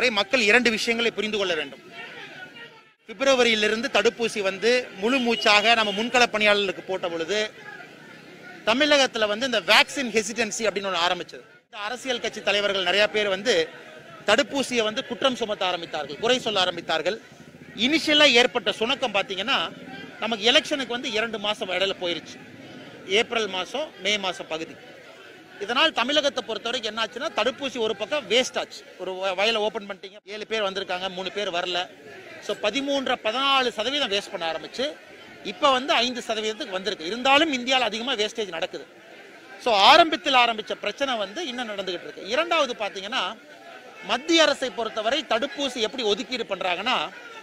பொறுத்தவரை மக்கள் இரண்டு விஷயங்களை புரிந்து கொள்ள வேண்டும் பிப்ரவரியிலிருந்து தடுப்பூசி வந்து முழு மூச்சாக நம்ம முன்கள பணியாளர்களுக்கு போட்ட பொழுது தமிழகத்துல வந்து இந்த வேக்சின் ஹெசிடென்சி அப்படின்னு ஒன்று ஆரம்பிச்சது இந்த அரசியல் கட்சி தலைவர்கள் நிறைய பேர் வந்து தடுப்பூசியை வந்து குற்றம் சுமத்த ஆரம்பித்தார்கள் குறை சொல்ல ஆரம்பித்தார்கள் இனிஷியலா ஏற்பட்ட சுணக்கம் பார்த்தீங்கன்னா நமக்கு எலெக்ஷனுக்கு வந்து இரண்டு மாசம் இடையில போயிருச்சு ஏப்ரல் மாசம் மே மாசம் பகுதி இதனால் தமிழகத்தை பொறுத்தவரைக்கும் என்னாச்சுன்னா தடுப்பூசி ஒரு பக்கம் வேஸ்ட் ஆச்சு ஒரு வ- வயலை ஓபன் பண்ணிட்டீங்க ஏழு பேர் வந்திருக்காங்க மூணு பேர் வரல ஸோ பதிமூன்றரை பதினாலு சதவீதம் வேஸ்ட் பண்ண ஆரம்பிச்சு இப்போ வந்து ஐந்து சதவீதத்துக்கு வந்திருக்கு இருந்தாலும் இந்தியாவில் அதிகமாக வேஸ்டேஜ் நடக்குது ஸோ ஆரம்பத்தில் ஆரம்பிச்ச பிரச்சனை வந்து இன்னும் நடந்துகிட்டு இருக்கு இரண்டாவது பார்த்தீங்கன்னா மத்திய அரசை பொறுத்தவரை தடுப்பூசி எப்படி ஒதுக்கீடு பண்றாங்கன்னா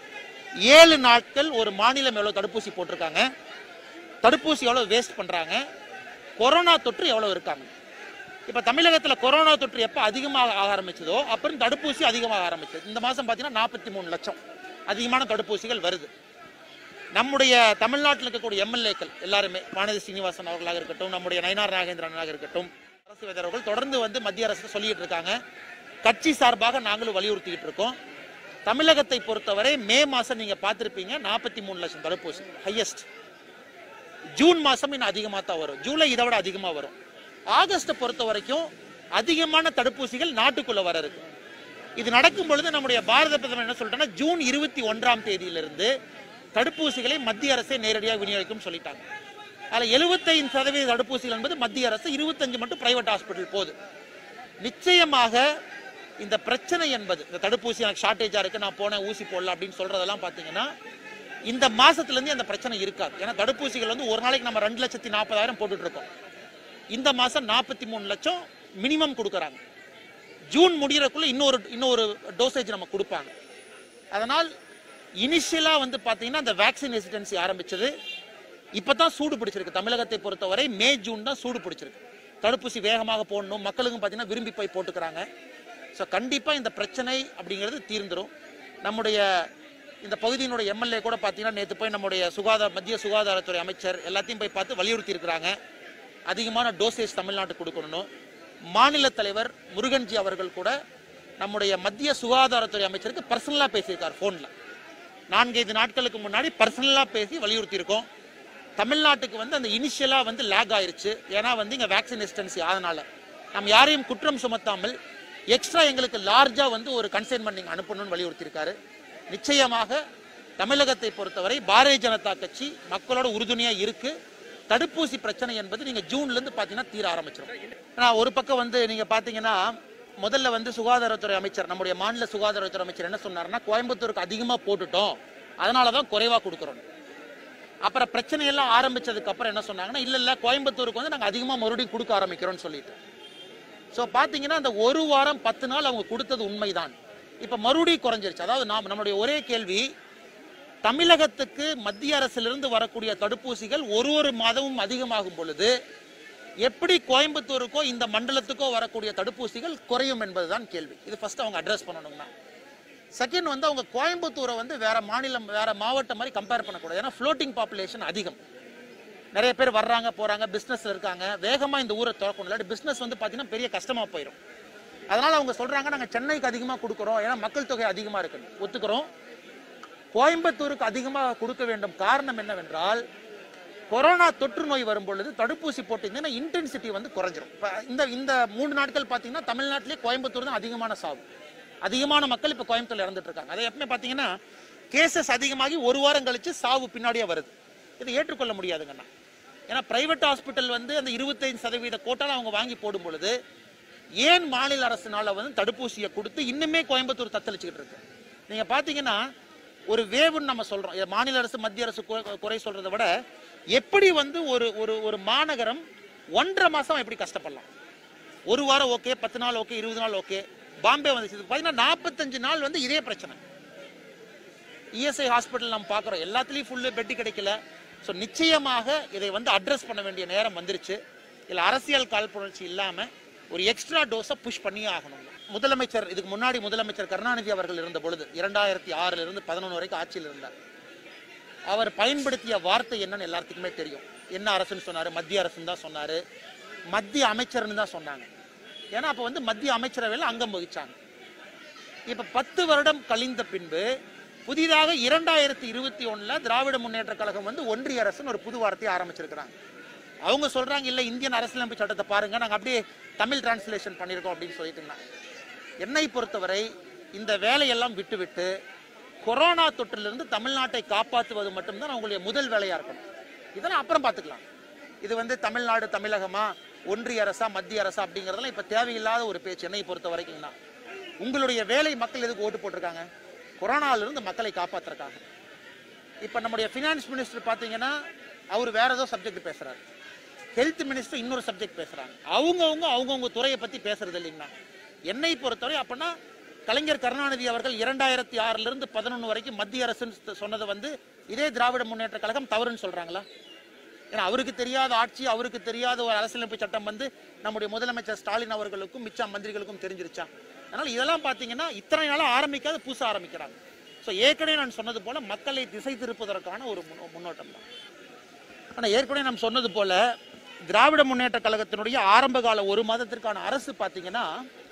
ஏழு நாட்கள் ஒரு மாநிலம் எவ்வளவு தடுப்பூசி போட்டிருக்காங்க தடுப்பூசி எவ்வளவு வேஸ்ட் பண்றாங்க கொரோனா தொற்று எவ்வளவு இருக்காங்க இப்ப தமிழகத்துல கொரோனா தொற்று எப்ப அதிகமாக ஆக ஆரம்பிச்சதோ அப்புறம் தடுப்பூசி அதிகமாக ஆரம்பிச்சது இந்த மாசம் பாத்தீங்கன்னா நாற்பத்தி மூணு லட்சம் அதிகமான தடுப்பூசிகள் வருது நம்முடைய தமிழ்நாட்டில் இருக்கக்கூடிய எம்எல்ஏக்கள் எல்லாருமே வானதி சீனிவாசன் அவர்களாக இருக்கட்டும் நம்முடைய நயனார் நாகேந்திரனாக இருக்கட்டும் அரசு வேதர்கள் தொடர்ந்து வந்து மத்திய அரசு சொல்லிட்டு இருக்காங்க கட்சி சார்பாக நாங்களும் வலியுறுத்திக்கிட்டு இருக்கோம் தமிழகத்தை பொறுத்தவரை மே மாசம் நீங்க பார்த்திருப்பீங்க நாற்பத்தி மூணு லட்சம் தடுப்பூசி ஹையஸ்ட் ஜூன் மாசம் இன்னும் அதிகமாக தான் வரும் ஜூலை இதை விட அதிகமாக வரும் ஆகஸ்ட்டை பொறுத்த வரைக்கும் அதிகமான தடுப்பூசிகள் நாட்டுக்குள்ள வர இருக்கு இது நடக்கும் பொழுது நம்முடைய பாரத பிரதமர் என்ன சொல்லிட்டாங்கன்னா ஜூன் இருபத்தி ஒன்றாம் தேதியிலிருந்து தடுப்பூசிகளை மத்திய அரசே நேரடியாக விநியோகிக்கும் சொல்லிட்டாங்க அதில் எழுபத்தைந்து சதவீத தடுப்பூசிகள் என்பது மத்திய அரசு இருபத்தஞ்சு மட்டும் பிரைவேட் ஹாஸ்பிட்டல் போகுது நிச்சயமாக இந்த பிரச்சனை என்பது இந்த தடுப்பூசி எனக்கு ஷார்ட்டேஜா இருக்கு நான் போனேன் ஊசி போடல அப்படின்னு சொல்றதெல்லாம் பாத்தீங்கன்னா இந்த மாசத்துல இருந்து அந்த பிரச்சனை இருக்காது ஏன்னா தடுப்பூசிகள் வந்து ஒரு நாளைக்கு நம்ம ரெண்டு லட்சத்தி நாற்பதாயிரம் போட்டுட்டு இருக்கோம் இந்த மாசம் நாற்பத்தி மூணு லட்சம் மினிமம் கொடுக்குறாங்க ஜூன் முடியறதுக்குள்ள இன்னொரு இன்னொரு டோசேஜ் நம்ம கொடுப்பாங்க அதனால் இனிஷியலா வந்து பாத்தீங்கன்னா அந்த வேக்சின் ரெசிடென்சி ஆரம்பிச்சது இப்பதான் சூடு பிடிச்சிருக்கு தமிழகத்தை பொறுத்தவரை மே ஜூன் தான் சூடு பிடிச்சிருக்கு தடுப்பூசி வேகமாக போடணும் மக்களுக்கும் பார்த்தீங்கன்னா விரும்பி போய் போட்டுக்கிறாங்க ஸோ கண்டிப்பாக இந்த பிரச்சனை அப்படிங்கிறது தீர்ந்துரும் நம்முடைய இந்த பகுதியினுடைய எம்எல்ஏ கூட பார்த்தீங்கன்னா நேற்று போய் நம்முடைய சுகாதார மத்திய சுகாதாரத்துறை அமைச்சர் எல்லாத்தையும் போய் பார்த்து வலியுறுத்தி இருக்கிறாங்க அதிகமான டோசேஜ் தமிழ்நாட்டுக்கு கொடுக்கணும் மாநில தலைவர் முருகன்ஜி அவர்கள் கூட நம்முடைய மத்திய சுகாதாரத்துறை அமைச்சருக்கு பர்சனலாக பேசியிருக்கார் ஃபோனில் நான்கைந்து நாட்களுக்கு முன்னாடி பர்சனலாக பேசி வலியுறுத்தி இருக்கோம் தமிழ்நாட்டுக்கு வந்து அந்த இனிஷியலாக வந்து லேக் ஆயிருச்சு ஏன்னா வந்து இங்கே வேக்சின் எஸ்டன்சி ஆதனால நம்ம யாரையும் குற்றம் சுமத்தாமல் எக்ஸ்ட்ரா எங்களுக்கு லார்ஜா வந்து ஒரு கன்சைன்மெண்ட் நீங்கள் அனுப்பணும்னு வலியுறுத்தியிருக்காரு நிச்சயமாக தமிழகத்தை பொறுத்தவரை பாரதிய ஜனதா கட்சி மக்களோட உறுதுணையா இருக்கு தடுப்பூசி பிரச்சனை என்பது நீங்க ஜூன்ல இருந்து பாத்தீங்கன்னா தீர ஆரம்பிச்சிடும் நான் ஒரு பக்கம் வந்து நீங்க பாத்தீங்கன்னா முதல்ல வந்து சுகாதாரத்துறை அமைச்சர் நம்முடைய மாநில சுகாதாரத்துறை அமைச்சர் என்ன சொன்னாருன்னா கோயம்புத்தூருக்கு அதிகமா போட்டுட்டோம் அதனாலதான் குறைவா கொடுக்குறோம் அப்புறம் பிரச்சனையெல்லாம் ஆரம்பிச்சதுக்கு அப்புறம் என்ன சொன்னாங்கன்னா இல்ல இல்ல கோயம்புத்தூருக்கு வந்து நாங்க அதிகமா மறுபடியும் கொடுக்க ஆரம்பிக்கிறோம்னு சொல்லிட்டு ஸோ பார்த்தீங்கன்னா அந்த ஒரு வாரம் பத்து நாள் அவங்க கொடுத்தது உண்மைதான் இப்போ மறுபடியும் குறைஞ்சிருச்சு அதாவது நாம் நம்மளுடைய ஒரே கேள்வி தமிழகத்துக்கு மத்திய அரசிலிருந்து வரக்கூடிய தடுப்பூசிகள் ஒரு ஒரு மாதமும் அதிகமாகும் பொழுது எப்படி கோயம்புத்தூருக்கோ இந்த மண்டலத்துக்கோ வரக்கூடிய தடுப்பூசிகள் குறையும் என்பதுதான் கேள்வி இது ஃபர்ஸ்ட் அவங்க அட்ரஸ் பண்ணணும்னா செகண்ட் வந்து அவங்க கோயம்புத்தூரை வந்து வேற மாநிலம் வேற மாவட்டம் மாதிரி கம்பேர் பண்ணக்கூடாது ஏன்னா ஃப்ளோட்டிங் பாப்புலேஷன் அதிகம் நிறைய பேர் வர்றாங்க போறாங்க பிசினஸ்ல இருக்காங்க வேகமா இந்த ஊரை திறக்கணும் இல்லாட்டி பிசினஸ் வந்து பாத்தீங்கன்னா பெரிய கஷ்டமா போயிடும் அதனால அவங்க சொல்றாங்க நாங்க சென்னைக்கு அதிகமா கொடுக்குறோம் ஏன்னா மக்கள் தொகை அதிகமா இருக்கு ஒத்துக்கிறோம் கோயம்புத்தூருக்கு அதிகமாக கொடுக்க வேண்டும் காரணம் என்னவென்றால் கொரோனா தொற்று நோய் வரும் பொழுது தடுப்பூசி போட்டீங்கன்னா இன்டென்சிட்டி வந்து குறைஞ்சிரும் இப்ப இந்த இந்த மூணு நாட்கள் பார்த்தீங்கன்னா தமிழ்நாட்டிலே கோயம்புத்தூர் தான் அதிகமான சாவு அதிகமான மக்கள் இப்போ கோயம்புத்தூர்ல இறந்துட்டு இருக்காங்க அதை எப்பவுமே பார்த்தீங்கன்னா கேசஸ் அதிகமாகி ஒரு வாரம் கழிச்சு சாவு பின்னாடியே வருது இதை ஏற்றுக்கொள்ள முடியாதுங்கண்ணா ஏன்னா பிரைவேட் ஹாஸ்பிட்டல் வந்து அந்த இருபத்தைந்து சதவீத கோட்டால அவங்க வாங்கி போடும் பொழுது ஏன் மாநில அரசுனால வந்து தடுப்பூசியை கொடுத்து இன்னுமே கோயம்புத்தூர் தத்தளிச்சுக்கிட்டு இருக்கு நீங்க பாத்தீங்கன்னா ஒரு வேவுன்னு நம்ம சொல்றோம் இதை மாநில அரசு மத்திய அரசு குறை- குறை சொல்றதை விட எப்படி வந்து ஒரு ஒரு ஒரு மாநகரம் ஒன்றரை மாசம் எப்படி கஷ்டப்படலாம் ஒரு வாரம் ஓகே பத்து நாள் ஓகே இருபது நாள் ஓகே பாம்பே வந்துச்சு இதுக்கு பார்த்தீங்கன்னா நாற்பத்தஞ்சு நாள் வந்து இதே பிரச்சனை இஎஸ்ஐ ஹாஸ்பிட்டல் நம்ம பார்க்குறோம் எல்லாத்துலேயும் ஃபுல்லு பெட்டு கிடைக்கல ஸோ நிச்சயமாக இதை வந்து அட்ரஸ் பண்ண வேண்டிய நேரம் வந்துருச்சு இதில் அரசியல் காழ்ப்புணர்ச்சி இல்லாமல் ஒரு எக்ஸ்ட்ரா டோஸை புஷ் பண்ணியே ஆகணும் முதலமைச்சர் இதுக்கு முன்னாடி முதலமைச்சர் கருணாநிதி அவர்கள் இருந்த பொழுது இரண்டாயிரத்தி ஆறுல இருந்து பதினொன்று வரைக்கும் ஆட்சியில் இருந்தார் அவர் பயன்படுத்திய வார்த்தை என்னன்னு எல்லாத்துக்குமே தெரியும் என்ன அரசுன்னு சொன்னாரு மத்திய அரசுன்னு தான் சொன்னாரு மத்திய அமைச்சர்னு தான் சொன்னாங்க ஏன்னா அப்போ வந்து மத்திய அமைச்சரவையில் அங்கம் வகிச்சாங்க இப்ப பத்து வருடம் கழிந்த பின்பு புதிதாக இரண்டாயிரத்தி இருபத்தி ஒண்ணுல திராவிட முன்னேற்ற கழகம் வந்து ஒன்றிய அரசுன்னு ஒரு புது வார்த்தையை ஆரம்பிச்சிருக்கிறாங்க அவங்க சொல்றாங்க இல்ல இந்தியன் அரசியலமைப்பு சட்டத்தை பாருங்க நாங்க அப்படியே தமிழ் டிரான்ஸ்லேஷன் பண்ணியிருக்கோம் அப்படின்னு சொல்லிட்டுங்க என்னை பொறுத்தவரை இந்த வேலையெல்லாம் விட்டுவிட்டு கொரோனா தொற்றிலிருந்து தமிழ்நாட்டை காப்பாற்றுவது மட்டும்தான் அவங்களுடைய முதல் வேலையா இருக்கணும் இதெல்லாம் அப்புறம் பார்த்துக்கலாம் இது வந்து தமிழ்நாடு தமிழகமா ஒன்றிய அரசா மத்திய அரசா அப்படிங்கறதெல்லாம் இப்ப தேவையில்லாத ஒரு பேச்சு என்னை பொறுத்த வரைக்கும்னா உங்களுடைய வேலை மக்கள் எதுக்கு ஓட்டு போட்டிருக்காங்க கொரோனால இருந்து மக்களை காப்பாத்துறக்காக இப்ப நம்முடைய ஃபினான்ஸ் மினிஸ்டர் பாத்தீங்கன்னா அவர் வேற ஏதோ சப்ஜெக்ட் பேசுறாரு ஹெல்த் மினிஸ்டர் இன்னொரு சப்ஜெக்ட் பேசுறாங்க அவங்கவுங்க அவங்கவுங்க துறையை பத்தி பேசுறது இல்லைங்களா என்னை பொறுத்தவரை அப்பனா கலைஞர் கருணாநிதி அவர்கள் இரண்டாயிரத்தி ஆறுல இருந்து பதினொன்று வரைக்கும் மத்திய அரசுன்னு சொன்னதை வந்து இதே திராவிட முன்னேற்ற கழகம் தவறுன்னு சொல்றாங்களா ஏன்னா அவருக்கு தெரியாத ஆட்சி அவருக்கு தெரியாத ஒரு அரசியலமைப்பு சட்டம் வந்து நம்முடைய முதலமைச்சர் ஸ்டாலின் அவர்களுக்கும் மிச்ச மந்திரிகளுக்கும் தெரிஞ்சிருச்சா அதனால இதெல்லாம் பார்த்தீங்கன்னா இத்தனை நாளா ஆரம்பிக்காத புதுசா ஆரம்பிக்கிறாங்க ஸோ ஏற்கனவே நான் சொன்னது போல மக்களை திசை திருப்பதற்கான ஒரு முன்னோ- முன்னோட்டம் தான் ஆனால் ஏற்கனவே நாம் சொன்னது போல திராவிட முன்னேற்ற கழகத்தினுடைய ஆரம்ப கால ஒரு மாதத்திற்கான அரசு பார்த்தீங்கன்னா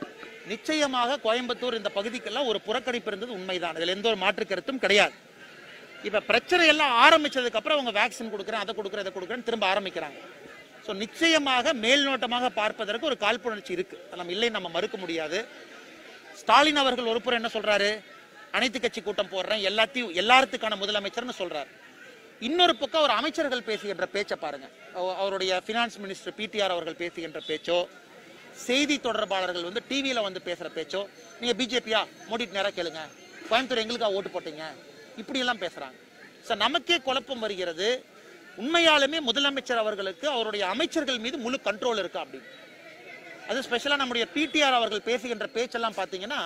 நிச்சயமாக கோயம்புத்தூர் இந்த பகுதிக்கெல்லாம் ஒரு புறக்கணிப்பு இருந்தது உண்மைதான் இதில் எந்த ஒரு மாற்று கருத்தும் கிடையாது இப்ப பிரச்சனை எல்லாம் ஆரம்பிச்சதுக்கு அப்புறம் அவங்க வேக்சின் கொடுக்குறேன் அதை கொடுக்குறேன் இதை கொடுக்குறேன்னு திரும்ப ஆரம்பிக்கிறாங்க ஸோ நிச்சயமாக மேல்நோட்டமாக பார்ப்பதற்கு ஒரு காழ்ப்புணர்ச்சி இருக்கு அதை நம்ம இல்லை நம்ம மறுக்க முடியாது ஸ்டாலின் அவர்கள் ஒரு புறம் என்ன சொல்றாரு அனைத்து கட்சி கூட்டம் போடுறேன் எல்லாத்தையும் எல்லாத்துக்கான முதலமைச்சர்னு சொல்றாரு இன்னொரு பக்கம் அவர் அமைச்சர்கள் பேசுகின்ற பேச்சை பாருங்க அவ- அவருடைய ஃபினான்ஸ் மினிஸ்டர் பிடிஆர் அவர்கள் பேசுகின்ற பேச்சோ செய்தி தொடர்பாளர்கள் வந்து டிவியில வந்து பேசுற பேச்சோ நீங்க பிஜேபியா மோடிட்டு நேரா கேளுங்க கோயம்புத்தூர் எங்களுக்கா ஓட்டு போட்டீங்க இப்படி எல்லாம் பேசுறாங்க சார் நமக்கே குழப்பம் வருகிறது உண்மையாலுமே முதலமைச்சர் அவர்களுக்கு அவருடைய அமைச்சர்கள் மீது முழு கண்ட்ரோல் இருக்கா அப்படின்னு அது ஸ்பெஷலாக நம்முடைய பிடிஆர் அவர்கள் பேசுகின்ற பேச்செல்லாம் பார்த்தீங்கன்னா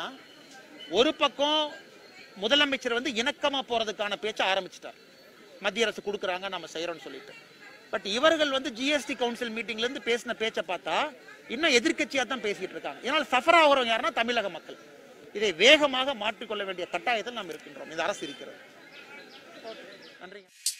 ஒரு பக்கம் முதலமைச்சர் வந்து இணக்கமா போறதுக்கான பேச்சை ஆரம்பிச்சிட்டார் மத்திய அரசு கொடுக்குறாங்க நம்ம செய்யறோம்னு சொல்லிட்டு பட் இவர்கள் வந்து ஜிஎஸ்டி கவுன்சில் மீட்டிங்ல இருந்து பேசின பேச்சை பார்த்தா இன்னும் எதிர்க்கட்சியா தான் பேசிட்டு இருக்காங்க இதனால் சஃபர் ஆகிறவங்க யாருன்னா தமிழக மக்கள் இதை வேகமாக மாற்றிக்கொள்ள வேண்டிய கட்டாயத்தில் நாம் இருக்கின்றோம் இந்த அரசு இருக்கிறது நன்றிங்க